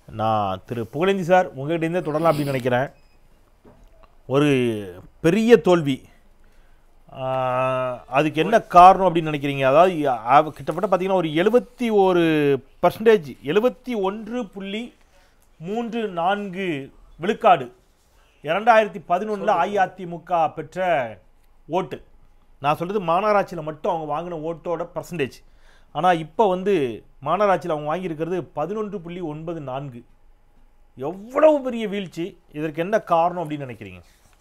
நான் திரு புகழேந்தி சார் உங்ககிட்டேருந்தே தொடரலாம் அப்படின்னு நினைக்கிறேன் ஒரு பெரிய தோல்வி ஆஹ், அதுக்கு என்ன காரணம் அப்படின்னு நினைக்கிறீங்க அதாவது அ- கிட்டத்தட்ட பார்த்தீங்கன்னா ஒரு எழுபத்தி ஒரு பர்சன்டேஜ் எழுபத்தி ஒன்று புள்ளி மூன்று நான்கு விழுக்காடு இரண்டாயிரத்தி பதினொன்றில் அஇஅதிமுக பெற்ற ஓட்டு நான் சொல்கிறது மாநகராட்சியில் மட்டும் அவங்க வாங்கின ஓட்டோட பர்சன்டேஜ் ஆனால் இப்போ வந்து மாநகராட்சியில் அவங்க வாங்கியிருக்கிறது பதினொன்று புள்ளி ஒன்பது நான்கு எவ்வளவு பெரிய வீழ்ச்சி இதற்கு என்ன காரணம் அப்படின்னு நினைக்கிறீங்க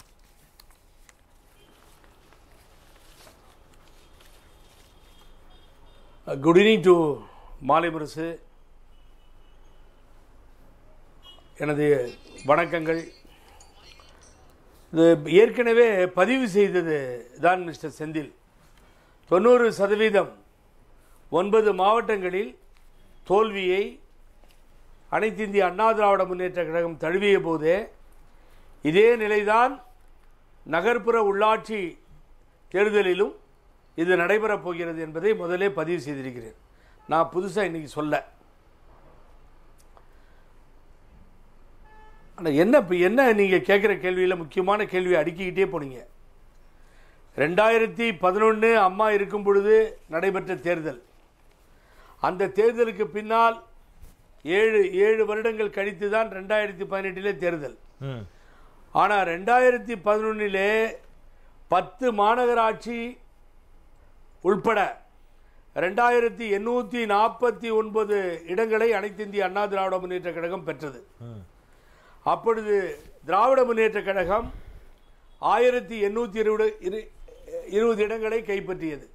குட் ஈவினிங் டு மாலை முரசு எனது வணக்கங்கள் இது ஏற்கனவே பதிவு செய்தது தான் மிஸ்டர் செந்தில் தொண்ணூறு சதவீதம் ஒன்பது மாவட்டங்களில் தோல்வியை அனைத்து இந்திய அண்ணா திராவிட முன்னேற்ற கழகம் தழுவிய போதே இதே நிலைதான் நகர்ப்புற உள்ளாட்சி தேர்தலிலும் இது நடைபெறப் போகிறது என்பதை முதலே பதிவு செய்திருக்கிறேன் நான் புதுசாக இன்னைக்கு சொல்ல ஆனால் என்ன இப்போ என்ன நீங்கள் கேட்குற கேள்வியில் முக்கியமான கேள்வியை அடுக்கிக்கிட்டே போனீங்க ரெண்டாயிரத்தி பதினொன்று அம்மா இருக்கும் பொழுது நடைபெற்ற தேர்தல் அந்த தேர்தலுக்கு பின்னால் ஏழு ஏழு வருடங்கள் கழித்து தான் ரெண்டாயிரத்தி பதினெட்டிலே தேர்தல் ம் ஆனால் ரெண்டாயிரத்தி பதினொன்னிலே பத்து மாநகராட்சி உள்பட ரெண்டாயிரத்தி எண்ணூற்றி நாற்பத்தி ஒன்பது இடங்களை அனைத்து இந்திய அண்ணா திராவிட முன்னேற்ற கழகம் பெற்றது ம் அப்பொழுது திராவிட முன்னேற்ற கழகம் ஆயிரத்தி எண்ணூற்றி இருபது இரு இருபது இடங்களை கைப்பற்றியது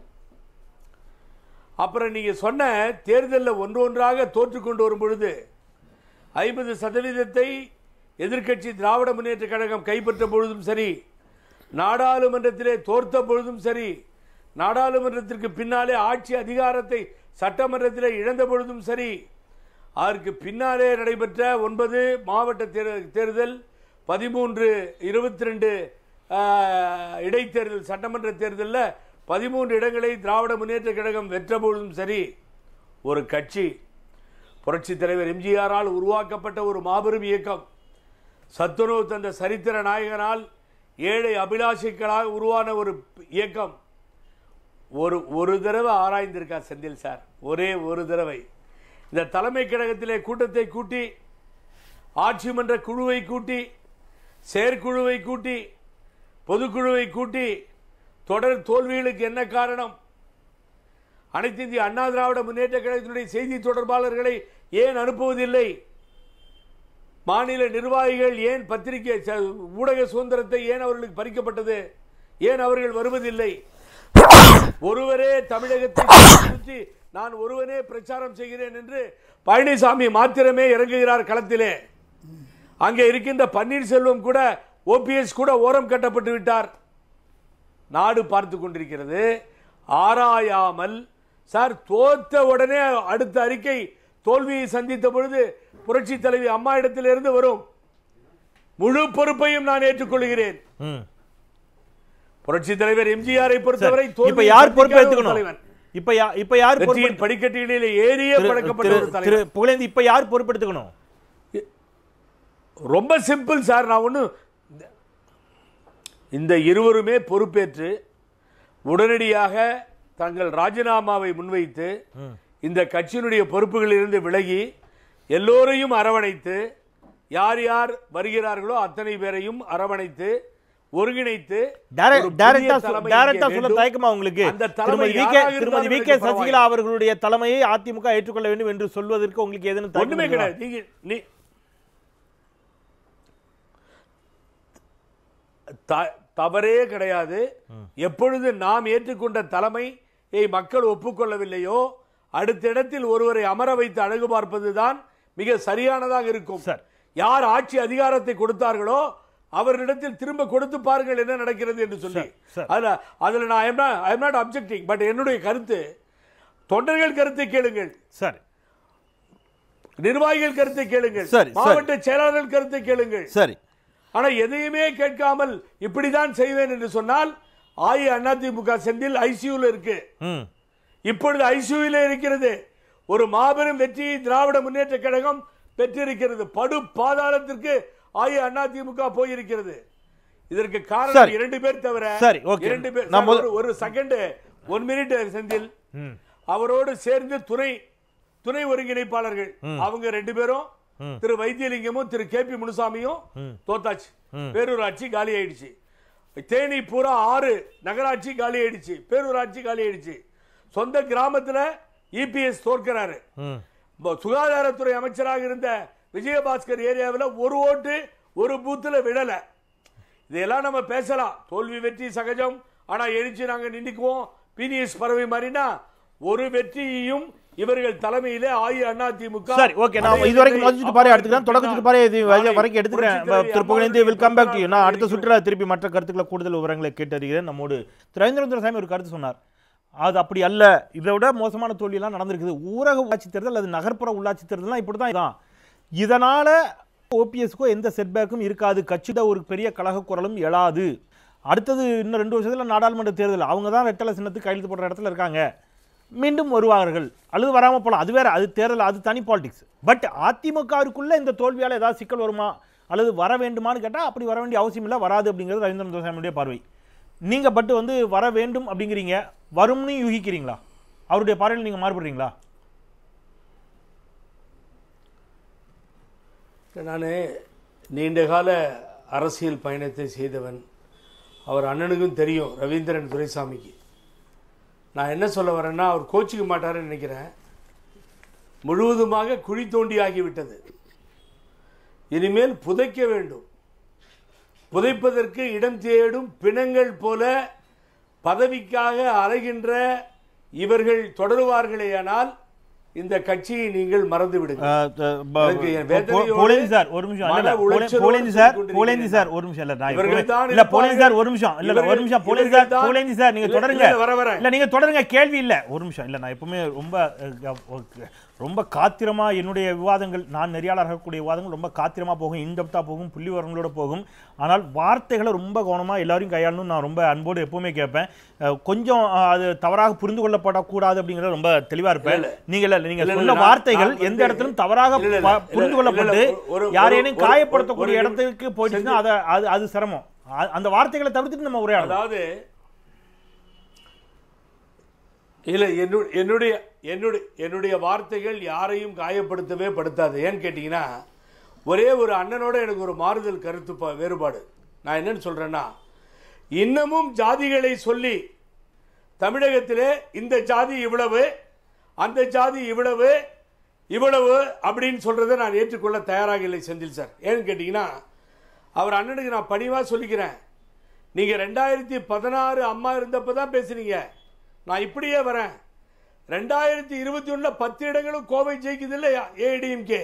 அப்புறம் நீங்கள் சொன்ன தேர்தலில் ஒன்று ஒன்றாக தோற்று கொண்டு வரும் பொழுது ஐம்பது சதவீதத்தை எதிர்க்கட்சி திராவிட முன்னேற்ற கழகம் கைப்பற்ற பொழுதும் சரி நாடாளுமன்றத்திலே தோர்த்த பொழுதும் சரி நாடாளுமன்றத்திற்கு பின்னாலே ஆட்சி அதிகாரத்தை சட்டமன்றத்திலே இழந்த பொழுதும் சரி அதற்கு பின்னாலே நடைபெற்ற ஒன்பது மாவட்ட தேர்- தேர்தல் பதிமூன்று இருபத்தி ரெண்டு இடைத்தேர்தல் சட்டமன்ற தேர்தலில் பதிமூன்று இடங்களை திராவிட முன்னேற்ற கழகம் வென்ற பொழுதும் சரி ஒரு கட்சி புரட்சித் தலைவர் எம்ஜிஆரால் உருவாக்கப்பட்ட ஒரு மாபெரும் இயக்கம் சத்துணவு தந்த சரித்திர நாயகனால் ஏழை அபிலாஷிகளாக உருவான ஒரு இயக்கம் ஒரு ஒரு தடவை ஆராய்ந்திருக்கா செந்தில் சார் ஒரே ஒரு தடவை இந்த தலைமை கழகத்திலே கூட்டத்தை கூட்டி ஆட்சி மன்ற குழுவை கூட்டி செயற்குழுவை கூட்டி பொதுக்குழுவை கூட்டி தொடர் தோல்விகளுக்கு என்ன காரணம் அனைத்து இந்திய அண்ணா திராவிட முன்னேற்ற கழகத்தினுடைய செய்தி தொடர்பாளர்களை ஏன் அனுப்புவதில்லை மாநில நிர்வாகிகள் ஏன் பத்திரிகை ச- ஊடக சுதந்திரத்தை ஏன் அவர்களுக்கு பறிக்கப்பட்டது ஏன் அவர்கள் வருவதில்லை ஒருவரே தமிழகத்தை சுற்றி நான் ஒருவனே பிரச்சாரம் செய்கிறேன் என்று பழனிசாமி மாத்திரமே இறங்குகிறார் களத்திலே அங்கே இருக்கின்ற பன்னீர்செல்வம் கூட ஓபிஎஸ் கூட ஓரம் கட்டப்பட்டு விட்டார் நாடு பார்த்து கொண்டிருக்கிறது ஆராயாமல் சார் தோத்த உடனே அடுத்த அறிக்கை தோல்வியை சந்தித்த பொழுது புரட்சி தலைவி அம்மா இடத்திலிருந்து வரும் முழு பொறுப்பையும் நான் ஏற்றுக்கொள்கிறேன் ம் புரட்சி தலைவர் எம்ஜிஆரை பொறுத்தவரை இப்ப தோல்வியை யார் சந்திக்காத ஒரு பொறுப்பேற்றுக்கணும் தலைவன். இப்ப யா- இப்ப யார் பொறுப்பு வெற்றியின் படிக்கட்டிலே ஏறிய பழக்கப்பட்ட திரு ஒரு திரு தலைவர் புகழேந்தி இப்ப யார் பொறுப்பெடுத்துக்கணும் ரொம்ப சிம்பிள் சார் நான் ஒண்ணு இந்த இருவருமே பொறுப்பேற்று உடனடியாக தங்கள் ராஜினாமாவை முன்வைத்து இந்த கட்சியினுடைய பொறுப்புகளிலிருந்து விலகி எல்லோரையும் அரவணைத்து யார் யார் வருகிறார்களோ அத்தனை பேரையும் அரவணைத்து ஒருங்கிணைத்து டைரக்ட்- ஒரு புதிய டைரக்டா சொல்ல- தலைமை டைரக்டா இங்கே சொல்ல வேண்டும். தயக்கமா உங்களுக்கு அந்த தலைமை திருமதி வி கே யாராக திருமதி இருந்தாலும் வி கே எனக்கு சசிகலா பரவாயில்லை. அவர்களுடைய தலைமையை அதிமுக ஏற்றுக்கொள்ள வேண்டும் என்று சொல்வதற்கு உங்களுக்கு ஏதேனும் தயக்கம் ஒண்ணுமே இருக்குதா? கிடையாது நீங்க நீ த- தவறே கிடையாது எப்பொழுது நாம் ஏற்றுக்கொண்ட தலைமையை மக்கள் ஒப்புக்கொள்ளவில்லையோ அடுத்த இடத்தில் ஒருவரை அமர வைத்து அழகு பார்ப்பதுதான் மிக சரியானதாக இருக்கும் சரி. யார் ஆட்சி அதிகாரத்தை கொடுத்தார்களோ அவரிடத்தில் திரும்ப கொடுத்து பாருங்கள் என்ன நடக்கிறது என்று சொல்லி சரி, சரி. அதுல அதுல நான் I am not objecting but என்னுடைய கருத்து தொண்டர்கள் கருத்தை கேளுங்கள் சரி நிர்வாகிகள் கருத்தை கேளுங்கள் சரி, சரி. மாவட்ட செயலாளர்கள் கருத்தை கேளுங்கள் சரி ஆனா எதையுமே கேட்காமல் இப்படிதான் செய்வேன் என்று சொன்னால் அஇஅதிமுக செந்தில் ஐசியூல இருக்கு ம் இப்பொழுது ஐசியூல இருக்கிறது ஒரு மாபெரும் வெற்றியை திராவிட முன்னேற்ற கழகம் பெற்றிருக்கிறது படு பாதாளத்திற்கு அஇஅதிமுக போயிருக்கிறது இதற்கு காரணம் சரி. இரண்டு பேர் தவிர சரி, okay. இரண்டு பேர் நான் சார், முதல்- ஒரு- ஒரு செகண்ட் ஒன் மினிட் செந்தில் ம் அவரோடு சேர்ந்து துணை துணை ஒருங்கிணைப்பாளர்கள் அவங்க ரெண்டு பேரும் திரு வைத்தியலிங்கமும் திரு கே பி முனுசாமியும் தோத்தாச்சு பேரூராட்சி காலி ஆயிடுச்சு தேனி பூரா ஆறு நகராட்சி காலி ஆயிடுச்சு பேரூராட்சி காலி ஆயிடுச்சு சொந்த கிராமத்துல இபிஎஸ் தோற்கிறாரு ம் ப- சுகாதாரத்துறை அமைச்சராக இருந்த விஜயபாஸ்கர் ஏரியாவில் ஒரு ஓட்டு ஒரு பூத்துல விடல இதெல்லாம் நம்ம பேசலாம் தோல்வி வெற்றி சகஜம் ஆனா எழுச்சி நாங்க நின்னுக்குவோம் பினிஎஸ் பறவை மாதிரினா ஒரு வெற்றியையும் இவர்கள் தலைமையிலே அஇஅதிமுக சரி ஓகே நான் இது வரைக்கும் மதிச்சுட்டு பாரு எடுத்துக்கிறேன் தொடக்க சுட்டு பாரு இது வரை- வரைக்கும் எடுத்துக்கிறேன் Thiru Pugazhendhi will come back to நான் அடுத்த சுற்றுல திருப்பி மற்ற கருத்துக்களை கூடுதல் விவரங்களை கேட்டறிகிறேன் நம்மோடு திரு ஐந்திரந்திர சாமி ஒரு கருத்து சொன்னார் அது அப்படி அல்ல இதை விட மோசமான தோல்வியெல்லாம் நடந்திருக்குது ஊரக உள்ளாட்சி தேர்தல் அது நகர்ப்புற உள்ளாட்சி தேர்தல்லாம் இப்படி தான் இதான் இதனால ஓபிஎஸ்க்கோ எந்த செட்பேக்கும் இருக்காது கட்சியிட ஒரு பெரிய கழக குரலும் எழாது அடுத்தது இன்னும் ரெண்டு வருஷத்துல நாடாளுமன்ற தேர்தல் அவங்க தான் ரெட்டலை சின்னத்துக்கு கையெழுத்து போடுற இடத்துல இருக்காங்க மீண்டும் வருவார்கள் அல்லது வராமல் போகலாம் அது வேற அது தேர்தல் அது தனி பாலிடிக்ஸ் பட் அதிமுகவிற்குள்ள இந்த தோல்வியால் ஏதாவது சிக்கல் வருமா அல்லது வர வேண்டுமான்னு கேட்டால் அப்படி வர வேண்டிய அவசியம் இல்லை வராது அப்படிங்கிறது ரவீந்திரன் தோசாமியுடைய பார்வை நீங்கள் பட்டு வந்து வர வேண்டும் அப்படிங்கிறீங்க வரும்னு யூகிக்கிறீங்களா அவருடைய பார்வையில் நீங்கள் மாறுபடுறீங்களா நான் நீண்ட கால அரசியல் பயணத்தை செய்தவன் அவர் அண்ணனுக்கும் தெரியும் ரவீந்திரன் துரைசாமிக்கு நான் என்ன சொல்ல வரேன்னா அவர் கோச்சிக்க மாட்டாருன்னு நினைக்கிறேன் முழுவதுமாக குழி தோண்டி ஆகிவிட்டது இனிமேல் புதைக்க வேண்டும் புதைப்பதற்கு இடம் தேடும் பிணங்கள் போல பதவிக்காக அலைகின்ற இவர்கள் தொடருவார்களேயானால் இந்த கட்சியை நீங்கள் மறந்து விடுங்கள் எனக்கு என் வேதனையோடு போலேந்தி சார் ஒரு நிமிஷம் இல்ல, இல்ல, மன போலே- உளைச்சலோடு போலேந்தி சார் சொல்லிக் போலேந்தி சார் கொண்டிருக்கிறேன். ஒரு நிமிஷம் இல்ல நான் இவர்கள் போலே- தான் இல்ல போலேந்தி சார் இருப்பார்கள். ஒரு நிமிஷம் இல்ல இல்ல, ஒரு இவர்கள் நிமிஷம் போலேந்தி இவர்கள் சார் தான் போலேந்தி சார் நீங்க இல்ல, தொடருங்க இல்ல, வர, வரேன். இல்ல நீங்க தொடருங்க கேள்வி இல்ல ஒரு நிமிஷம் இல்ல நான் எப்பவுமே ரொம்ப அஹ், அஹ், ரொம்ப காத்திரமா என்னுடைய விவாதங்கள் நான் நெறியாளர் இருக்கக்கூடிய விவாதங்கள் ரொம்ப காத்திரமா போகும் இன்டெப்தா போகும் புள்ளி விவரங்களோட போகும் ஆனால் வார்த்தைகளை ரொம்ப கவனமா எல்லாரையும் கையாளணும் நான் ரொம்ப அன்போடு எப்பவுமே கேட்பேன் அஹ், கொஞ்சம் அஹ், அது தவறாக புரிந்து கொள்ளப்படக்கூடாது அப்படிங்கறது ரொம்ப தெளிவா இருப்பேன் நீங்க இல்ல நீங்க இல்ல, இல்ல, சொன்ன நான் வார்த்தைகள் வந்து- எந்த இடத்திலும் தவறாக இல்ல, இல்ல, ப- இல்ல, புரிந்து இல்ல, கொள்ளப்பட்டு இல்ல, ஒரு- ஒரு- யாரேனும் ஒரு- காயப்படுத்தக்கூடிய ஒரு- இடத்துக்கு போயிடுச்சுன்னா அதை அது அது சிரமம் அ- அந்த வார்த்தைகளை தவிர்த்துட்டு நம்ம உரையாடலாம் அதாவது இல்ல என்னுடைய என்னுடைய என்னுடைய என்னுடைய வார்த்தைகள் யாரையும் காயப்படுத்தவே படுத்தாது ஏன்னு கேட்டீங்கன்னா ஒரே ஒரு அண்ணனோட எனக்கு ஒரு மாறுதல் கருத்து ப- வேறுபாடு நான் என்னன்னு சொல்றேன்னா இன்னமும் ஜாதிகளை சொல்லி தமிழகத்திலே இந்த ஜாதி இவ்வளவு அந்த ஜாதி இவ்வளவு இவ்வளவு அப்படின்னு சொல்றதை நான் ஏற்றுக்கொள்ள தயாராக இல்லை செந்தில் சார் ஏன்னு கேட்டீங்கன்னா அவர் அண்ணனுக்கு நான் பணிவா சொல்லிக்கிறேன் நீங்க ரெண்டாயிரத்தி பதினாறு அம்மா இருந்தப்ப தான் பேசுனீங்க நான் இப்படியே வரேன் ரெண்டாயிரத்தி இருபத்தி ஒண்ணுல பத்து இடங்களும் கோவை ஜெயிக்குது இல்ல ஏடிஎம்கே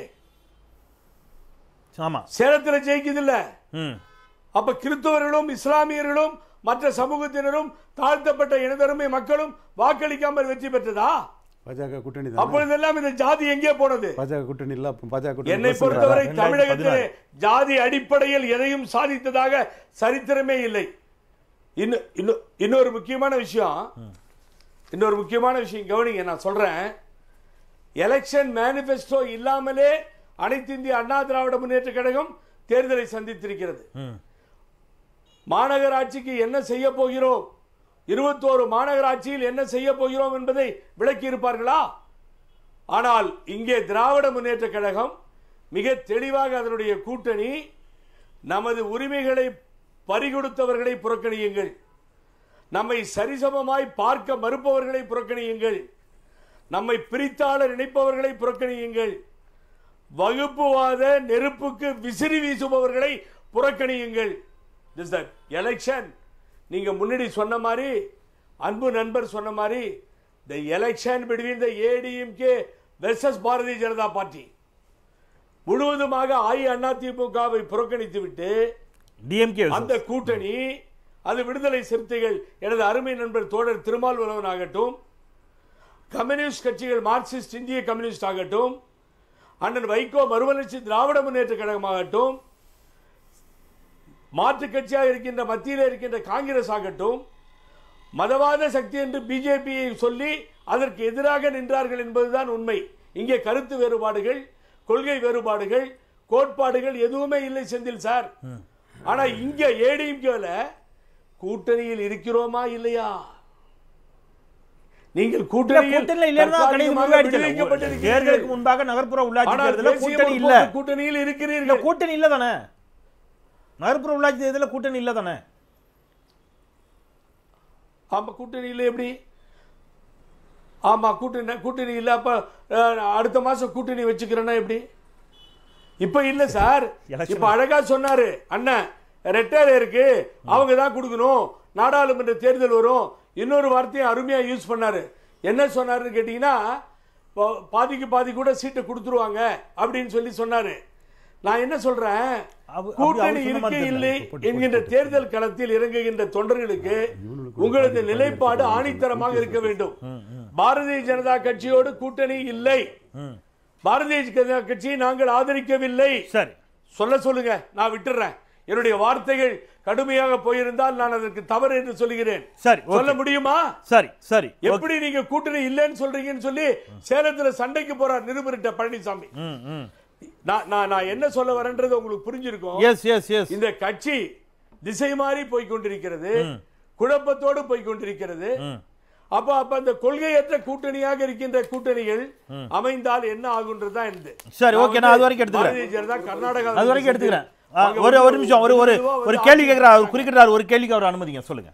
ஆமா சேலத்துல ஜெயிக்குது இல்ல ம் அப்ப கிறிஸ்தவர்களும் இஸ்லாமியர்களும் மற்ற சமூகத்தினரும் தாழ்த்தப்பட்ட இனதருமை மக்களும் வாக்களிக்காமல் வெற்றி பெற்றதா பாஜக கூட்டணி தான் அப்பொழுதெல்லாம் இந்த ஜாதி எங்கே போனது பாஜக கூட்டணி இல்ல அப்ப பாஜக கூட்டணி என்னை பேசுகிறாரா? பொறுத்தவரை ரெண்டாயிரத்தி தமிழகத்திலே பதினாறு. ஜாதி அடிப்படையில் எதையும் சாதித்ததாக சரித்திரமே இல்லை இன்னும் இன்னும் இன்னொரு முக்கியமான விஷயம் இன்னொரு முக்கியமான விஷயம் கவனிங்க நான் சொல்றேன் எலெக்ஷன் மேனிஃபெஸ்டோ இல்லாமலே அனைத்து இந்திய அண்ணா திராவிட முன்னேற்ற கழகம் தேர்தலை சந்தித்திருக்கிறது ம் மாநகராட்சிக்கு என்ன செய்ய போகிறோம் இருபத்தோரு மாநகராட்சியில் என்ன செய்ய போகிறோம் என்பதை விளக்கி இருப்பார்களா ஆனால் இங்கே திராவிட முன்னேற்ற கழகம் மிக தெளிவாக அதனுடைய கூட்டணி நமது உரிமைகளை பறிகொடுத்தவர்களை புறக்கணியுங்கள் நம்மை சரிசமமாய் பார்க்க மறுப்பவர்களை புறக்கணியுங்கள் நம்மை பிரித்தாள நினைப்பவர்களை புறக்கணியுங்கள் வகுப்புவாத நெருப்புக்கு விசிறி வீசுபவர்களை புறக்கணியுங்கள் திஸ் த எலெக்ஷன் நீங்க முன்னாடி சொன்ன மாதிரி அன்பு நண்பர் சொன்ன மாதிரி the election between the ADMK versus Bharatiya Janata party முழுவதுமாக அஇஅதிமுகவை புறக்கணித்து விட்டு டிஎம்கே அந்த கூட்டணி அது விடுதலை சிறுத்தைகள் எனது அருமை நண்பர் தோழர் திருமாவளவன் ஆகட்டும் கம்யூனிஸ்ட் கட்சிகள் மார்க்சிஸ்ட் இந்திய கம்யூனிஸ்ட் ஆகட்டும் அண்ணன் வைகோ மறுமலர்ச்சி திராவிட முன்னேற்ற கழகமாகட்டும் மாற்று கட்சியாக இருக்கின்ற மத்தியில் இருக்கின்ற காங்கிரஸ் ஆகட்டும் மதவாத சக்தி என்று பிஜேபியை சொல்லி அதற்கு எதிராக நின்றார்கள் என்பதுதான் உண்மை இங்கே கருத்து வேறுபாடுகள் கொள்கை வேறுபாடுகள் கோட்பாடுகள் எதுவுமே இல்லை செந்தில் சார் ஆனா இங்க ஏடிஎம்கேல கூட்டணியில் இருக்கிறோமா இல்லையா நீங்கள் இல்ல, கூட்டணியில் கூட்டணியில இல்லைன்னா கணித தற்காலிகமாக முடிவாயிடுச்சு. விடுவிக்கப்பட்டிருக்கிறீர்கள். தேர்தலுக்கு முன்பாக நகர்ப்புற உள்ளாட்சி ஆனால் தேர்தலில் தேசிய கூட்டணி இல்ல முற்போக்கு கூட்டணியில் இல்ல இருக்கிறீர்கள் கூட்டணி இல்ல தானே நகர்ப்புற உள்ளாட்சி தேர்தலில் கூட்டணி இல்ல தானே ஆமா கூட்டணி இல்லை எப்படி ஆமா கூட்டணி கூட்டணி இல்ல அப்ப அஹ், அடுத்த மாசம் கூட்டணி வச்சுக்கிறேன்னா எப்படி இப்ப இல்ல சார் Election. இப்ப அழகா சொன்னாரு அண்ணன் ரெட்டர் இருக்கு அவங்க தான் கொடுக்கணும் நாடாளுமன்ற தேர்தல் வரும் இன்னொரு வார்த்தையை அருமையா யூஸ் பண்ணாரு என்ன சொன்னாருன்னு கேட்டீங்கன்னா பா- பாதிக்கு பாதி கூட சீட்டை கொடுத்துருவாங்க அப்படின்னு சொல்லி சொன்னாரு நான் என்ன சொல்றேன் அவ- அப்படி கூட்டணி அவர் சொன்ன மாதிரி இருக்கே தெரியல. இல்லை என்கின்ற தேர்தல் களத்தில் இறங்குகின்ற தொண்டர்களுக்கு உங்களது நிலைப்பாடு ஆணித்தரமாக இருக்க வேண்டும் பாரதிய ஜனதா கட்சியோடு கூட்டணி இல்லை ம். பாரதிய ஜனதா கட்சியை நாங்கள் ஆதரிக்கவில்லை சரி சொல்ல சொல்லுங்க நான் விட்டுறேன் என்னுடைய வார்த்தைகள் கடுமையாக போயிருந்தால் நான் அதற்கு தவறு என்று சொல்லுகிறேன் சரி சொல்ல ஓகே முடியுமா சரி சரி ஓகே. எப்படி நீங்க கூட்டணி இல்லைன்னு சொல்றீங்கன்னு சொல்லி சேலத்துல சண்டைக்கு போறார் நிருபர்கிட்ட பழனிசாமி ம் ம் நான் நான் நான் என்ன சொல்ல வரேன்றது உங்களுக்கு புரிஞ்சிருக்கும் எஸ் எஸ் எஸ் இந்த கட்சி திசை மாறி போய் கொண்டிருக்கிறது குழப்பத்தோடு போய் கொண்டிருக்கிறது அப்ப அப்ப அந்த கொள்கையற்ற கூட்டணியாக இருக்கின்ற கூட்டணிகள் அமைந்தால் என்ன ஆகுன்றதுதான் இந்த சரி, okay, நான் அது வரைக்கும் எடுத்துக்கிறேன். பாரதிய ஜனதா கர்நாடகா அது வரைக்கும் எடுத்துக்கிறேன் ஆ, ஒரு ஒரு நிமிஷம் ஒரு ஒரு ஒரு கேள்வி கேட்கிறார் அவர் குறிக்கிறார் ஒரு கேள்விக்கு அவர் அனுமதிங்க சொல்லுங்க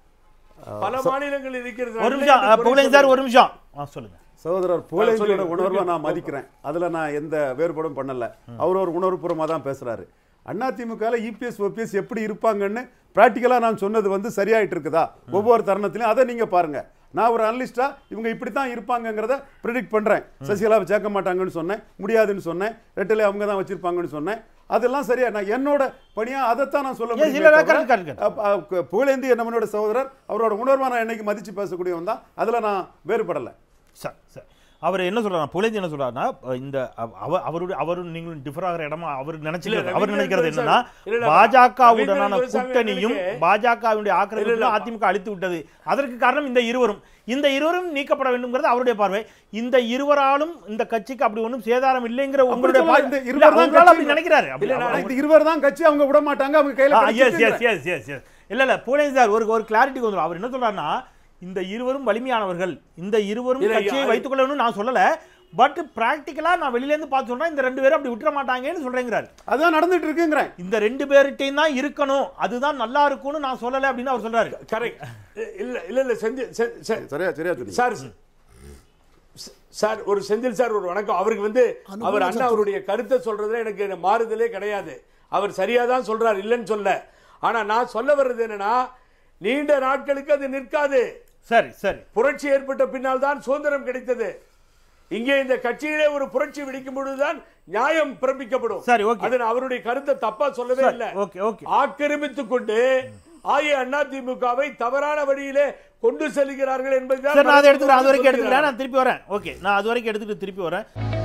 பல மாநிலங்கள் இருக்கிறது ஒரு நிமிஷம் ஆ, புகழேந்தி சார் ஒரு நிமிஷம் ஆ சொல்லுங்க சகோதரர் புகழேந்தியோட சொல்லுங்க. உணர்வை நான் மதிக்கிறேன் அதுல நான் எந்த வேறுபாடும் பண்ணல அவர் ஒரு உணர்வுபூர்வமா தான் பேசுறாரு அதிமுக இபிஎஸ் ஓபிஎஸ் எப்படி இருப்பாங்கன்னு பிராக்டிக்கலா நான் சொன்னது வந்து சரியாயிட்டு இருக்குதா ஒவ்வொரு தருணத்திலையும் அதை நீங்க பாருங்க நான் ஒரு அனலிஸ்டா இவங்க இப்படி தான் இருப்பாங்கங்கிறத ப்ரிடிக்ட் பண்றேன் சசிகலாவை சேர்க்க மாட்டாங்கன்னு சொன்னேன் முடியாதுன்னு சொன்னேன் ரெட்டிலே அவங்க தான் வச்சிருப்பாங்கன்னு சொன்னேன் அதெல்லாம் சரியா நான் என்னோட பணியா அதைத்தான் நான் சொல்ல Yes, முடியுமே இல்ல, தவிர, correct, correct, correct. அப்ப, அ, புகழேந்தி நம்மளோட சகோதரர் அவரோட உணர்வை நான் என்னைக்கு மதிச்சு பேசக்கூடியவன் தான் அதுல நான் வேறுபடலை சார் சார் அவர் என்ன சொல்றாரு புலேந்தி என்ன சொல்றாருன்னா இந்த அவ- அவ- அவருடைய அவரும் நீங்களும் டிஃபர் ஆகிற இடமா அவர் நினைச்சுக்கிறது இல்ல, அவர் ரவீந்திரன் நினைக்கிறது துரைசாமி- என்னன்னா இல்ல, இல்ல, பாஜகவுடனான ரவீந்திரன் துரைசாமி கூட்டணியும் அவர்களுக்கு- பாஜகவுடைய இல்ல, ஆக்கிரமிப்பு இல்ல. அதிமுக அழித்து விட்டது அதற்கு காரணம் இந்த இருவரும் இந்த இருவரும் நீக்கப்பட வேண்டும்ங்கிறது அவருடைய பார்வை இந்த இருவராலும் இந்த கட்சிக்கு அப்படி ஒண்ணும் சேதாரம் இல்லைங்கிற உங்களுடைய சொல்லல, பார்வை இந்த இல்ல, இருவர் தான் அவங்களால அப்படி கட்சி- நினைக்கிறாரு அப்படி- இல்ல, நான் அவங்க- இந்த இருவர் தான் கட்சி அவங்க விட மாட்டாங்க அவங்க கையில எஸ் கிடைச்சிருக்குங்கிறேன். எஸ் எஸ் எஸ் எஸ் இல்ல இல்ல புலேந்தி சார் ஒரு ஒரு கிளாரிட்டி வந்துடும் அவர் என்ன சொல்றாருன்னா இந்த இருவரும் வலிமையானவர்கள் இந்த இருவரும் இல்ல, கட்சியை அது- வைத்துக் கொள்ளணும்னு நான் சொல்லல பட் பிராக்டிக்கலா நான் வெளியில இருந்து பார்த்து சொல்றேன் இந்த ரெண்டு பேரும் அப்படி விட்டுற மாட்டாங்கன்னு சொல்றேங்கிறாரு அதான் நடந்துட்டு இருக்குங்கிறேன் இந்த ரெண்டு பேர்கிட்டையும் தான் இருக்கணும் அதுதான் நல்லா இருக்கும்னு நான் சொல்லல அப்படின்னு அவர் சொல்றாரு கரெக்ட் இல்ல இல்ல இல்ல செந்தில் செ- செ- சரியா சரியா தெரியும் சார் ச- சார் ஒரு செந்தில் சார் ஒரு வணக்கம் அவருக்கு வந்து அவர் அண்ணா அவருடைய கருத்தை சொல்றதுல எனக்கு மாறுதலே கிடையாது அவர் சரியா தான் சொல்றார் இல்லைன்னு சொல்ல ஆனா நான் சொல்ல வர்றது என்னன்னா நீண்ட நாட்களுக்கு அது நிற்காது சரி சரி புரட்சி ஏற்பட்ட பின்னால் தான் சுதந்திரம் கிடைத்தது இங்கே இந்த கட்சியிலே ஒரு புரட்சி வெடிக்கும் பொழுதுதான் நியாயம் பிறப்பிக்கப்படும் சரி, okay. அது நான் அவருடைய கருத்தை தப்பா சொல்லவே சரி, இல்லை okay, okay. ஆக்கிரமித்துக் கொண்டு ஆகிய அதிமுகவை தவறான வழியிலே கொண்டு செல்கிறார்கள் என்பதுதான் சரி நான் அதை எடுத்துக்கிறேன் அது மருத்துவர் வரைக்கும் எடுத்துக்கிறேன் சொல்கிறார். நான் திருப்பி வரேன் ஓகே நான் அது வரைக்கும் எடுத்துக்கிட்டு திருப்பி வரேன்